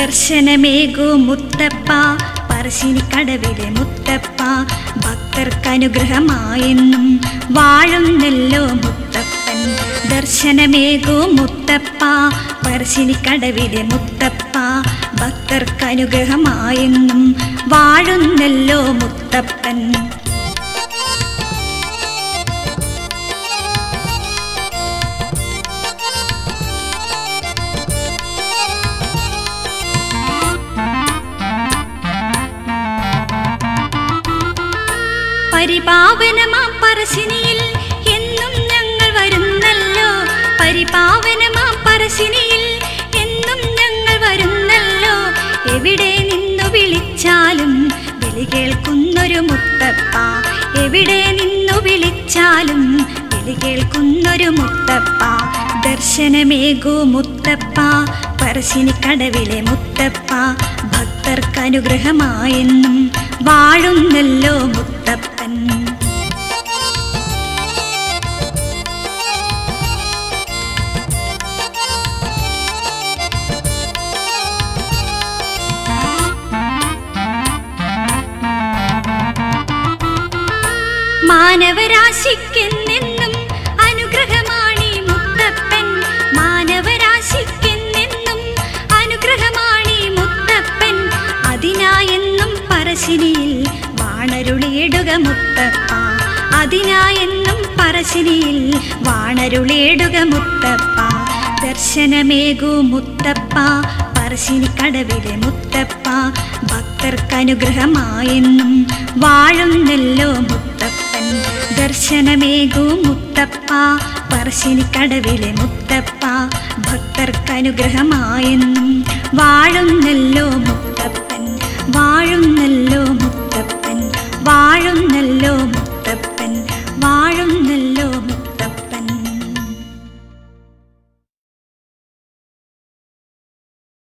ദർശനമേകൂ മുത്തപ്പ പറശ്ശിനിക്കടവിലെ മുത്തപ്പ ഭക്തർക്കനുഗ്രഹമായെന്നും വാഴുന്നല്ലോ മുത്തപ്പൻ ദർശനമേകൂ മുത്തപ്പ പറശ്ശിനിക്കടവിലെ മുത്തപ്പ ഭക്തർക്കനുഗ്രഹമായെന്നും വാഴുന്നല്ലോ മുത്തപ്പൻ പരിപാവനമാം പറശ്ശിനിയിൽ എന്നും ഞങ്ങൾ വരുന്നല്ലോ പരിപാവനമാം പറശ്ശിനിയിൽ എന്നും ഞങ്ങൾ വരുന്നല്ലോ എവിടെ നിന്നു വിളിച്ചാലും വിളി കേൾക്കുന്നൊരു മുത്തപ്പ എവിടെ നിന്നു വിളിച്ചാലും വിളി കേൾക്കുന്നൊരു മുത്തപ്പ ദർശനമേകൂ മുത്തപ്പ പറശ്ശിനിക്കടവിലെ മുത്തപ്പ ഭക്തർക്കനുഗ്രഹമായെന്നും വാഴുന്നല്ലോ മുത്തപ്പൻ മാനവരാശിക്കെന്നെന്നും അനുഗ്രഹമാണി മുത്തപ്പൻ മാനവരാശിക്കെന്നെന്നും അനുഗ്രഹമാണി മുത്തപ്പൻ അതിനായെന്നും പറശ്ശിനിയിൽ വാണരുളിയിടുക മുത്തപ്പ അതിനായെന്നും പറശ്ശിനിയിൽ വാണരുളിയിടുക മുത്തപ്പ ദർശനമേകൂ മുത്തപ്പ പറശ്ശിനിക്കടവിലെ മുത്തപ്പ ഭക്തർക്കനുഗ്രഹമായെന്നും വാഴുന്നല്ലോ മുത്തപ്പൻ ദർശനമേകൂ മുത്തപ്പ പറശ്ശിനിക്കടവിലെ മുത്തപ്പ ഭക്തർക്കനുഗ്രഹമായെന്നും വാഴുന്നല്ലോ മുത്തപ്പൻ വാഴുന്നല്ലോ മുത്തപ്പൻ വാഴുന്നല്ലോ